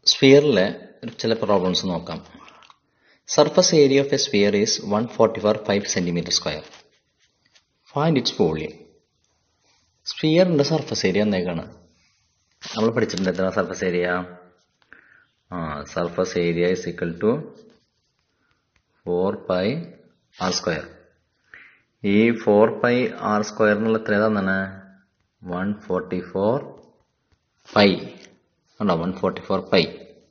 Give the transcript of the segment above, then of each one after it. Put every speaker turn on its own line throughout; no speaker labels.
സ്ഫിയറിലെ ചില പ്രോബ്ലംസ് നോക്കാം surface area of a sphere is one forty four five centimetre square find its volume സ്ഫിയറിന്റെ surface area എന്നേക്കാണ് നമ്മൾ പഠിച്ചിട്ടുണ്ട് എത്ര surface area ah surface area is equal to four pi r square ഈ four pi r square എന്നുള്ള എത്ര ഏതാന്നാണ് one forty four pi ഉണ്ടോ വൺ ഫോർട്ടി ഫോർ പൈ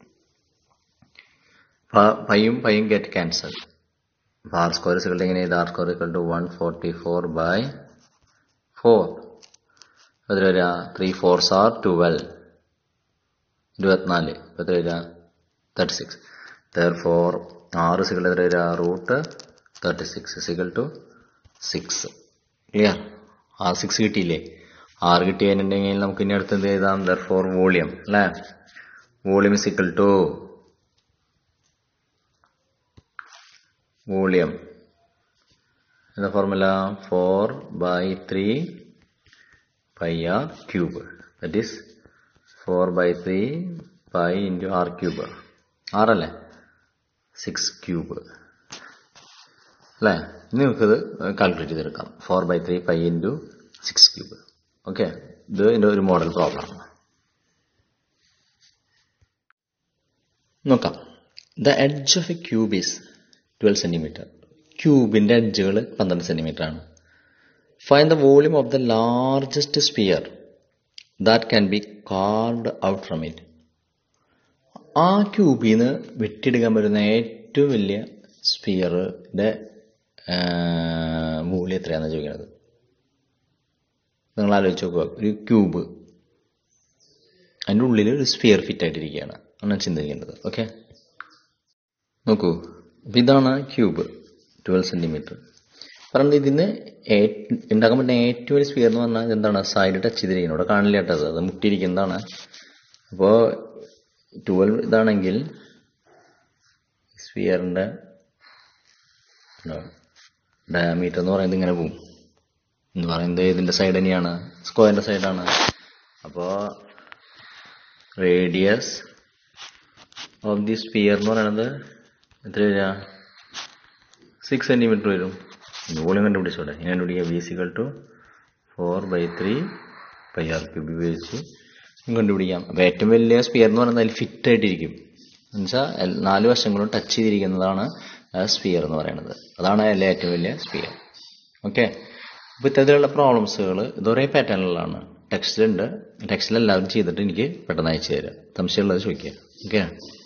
പൈയും പൈയും get cancel r square is equal എങ്ങനെ ഇത് r square equal to one forty four by four എത്ര വരിക ത്രീ ഫോർസ് ആർ ട്വൽവ് ഇരുപത്തിനാല് എത്ര വരിക തേർട്ടി സിക്സ് തേർ ഫോർ ആറ് സിക്കൾ എത്ര വരിക root thirty six is equal to six clear r six കിട്ടിയില്ലേ ആറ് കിട്ടിയതിനുണ്ടെങ്കിൽ നമുക്ക് ഇനി അടുത്ത് എന്ത് ചെയ്താം ദർ ഫോർ വോളിയം അല്ലേ volume is equal to volume എന്താ formula four by three pi r cube that is four by three pi into r cube ആറല്ലേ സിക്സ് ക്യൂബ് അല്ലേ ഇനി നമുക്കിത് കാൽക്കുലേറ്റ് ചെയ്തെടുക്കാം four by three pi into six cube okay ഇത് ഇതിൻ്റെ ഒരു model problem ആണ് നോക്കാം the edge of a cube is twelve centimetre ക്യൂബിന്റെ എഡ്ജുകൾ പന്ത്രണ്ട് സെന്റിമീറ്റർ ആണ് find the volume of the largest sphere that can be carved out from it ആ ക്യൂബിൽ നിന്ന് വെട്ടിയെടുക്കാൻ പറ്റുന്ന ഏറ്റവും വലിയ സ്പിയറിന്റെ വോളിയം എത്രയാണെന്ന് ചോദിക്കുന്നത് നിങ്ങൾ ആലോചിച്ച് നോക്കുക ഒരു ക്യൂബ് അതിൻ്റെ ഉള്ളിൽ ഒരു സ്പിയർ ഫിറ്റ് ആയിട്ടിരിക്കുകയാണ് എന്നാണ് ചിന്തിക്കേണ്ടത് ഓക്കെ നോക്കൂ അപ്പം ഇതാണ് ക്യൂബ് ട്വൽവ് സെൻറ്റിമീറ്റർ പറഞ്ഞത് ഇതിന് ഉണ്ടാക്കാൻ പറ്റുന്ന ഏറ്റവും വലിയ സ്പിയർ എന്ന് പറഞ്ഞാൽ എന്താണ് സൈഡ് ടച്ച് ചെയ്തിരിക്കുന്നത് ഇവിടെ കാണില്ല കേട്ടത് അത് മുട്ടിയിരിക്കുന്നതാണ് അപ്പോൾ ട്വൽവ് ഇതാണെങ്കിൽ സ്പിയറിൻ്റെ ഡയമീറ്റർ എന്ന് പറയുന്നത് ഇങ്ങനെ പോകും എന്ന് പറയുന്നത് ഇതിൻ്റെ സൈഡ് തന്നെയാണ് സ്ക്വയറിൻ്റെ സൈഡാണ് അപ്പോൾ റേഡിയസ് ഓഫ് ദി സ്പിയർ എന്ന് പറയുന്നത് എത്ര വരിക സിക്സ് സെൻറ്റിമീറ്റർ വരും വോളിയം കണ്ടുപിടിച്ചോടെ ഞാൻ കണ്ടുപിടിക്കുക V is equal to four by three pi r cube ഉപയോഗിച്ച് കണ്ടുപിടിക്കാം അപ്പോൾ ഏറ്റവും വലിയ സ്പിയർ എന്ന് പറയുന്നത് അതിൽ ഫിറ്റ് ആയിട്ടിരിക്കും എന്നുവെച്ചാൽ നാല് വശങ്ങളും ടച്ച് ചെയ്തിരിക്കുന്നതാണ് സ്പിയർ എന്ന് പറയുന്നത് അതാണ് അതിലെ ഏറ്റവും വലിയ സ്പിയർ ഓക്കെ അപ്പോൾ ഇത്തരത്തിലുള്ള പ്രോബ്ലംസുകൾ ഇതൊരേ പാറ്റേണിലാണ് ടെക്സ്റ്റിലുണ്ട് ടെക്സ്റ്റിൽ എല്ലാവരും ചെയ്തിട്ട് എനിക്ക് പെട്ടെന്ന് അയച്ചു തരാം സംശയമുള്ളത് ചോദിക്കുക ഓക്കെ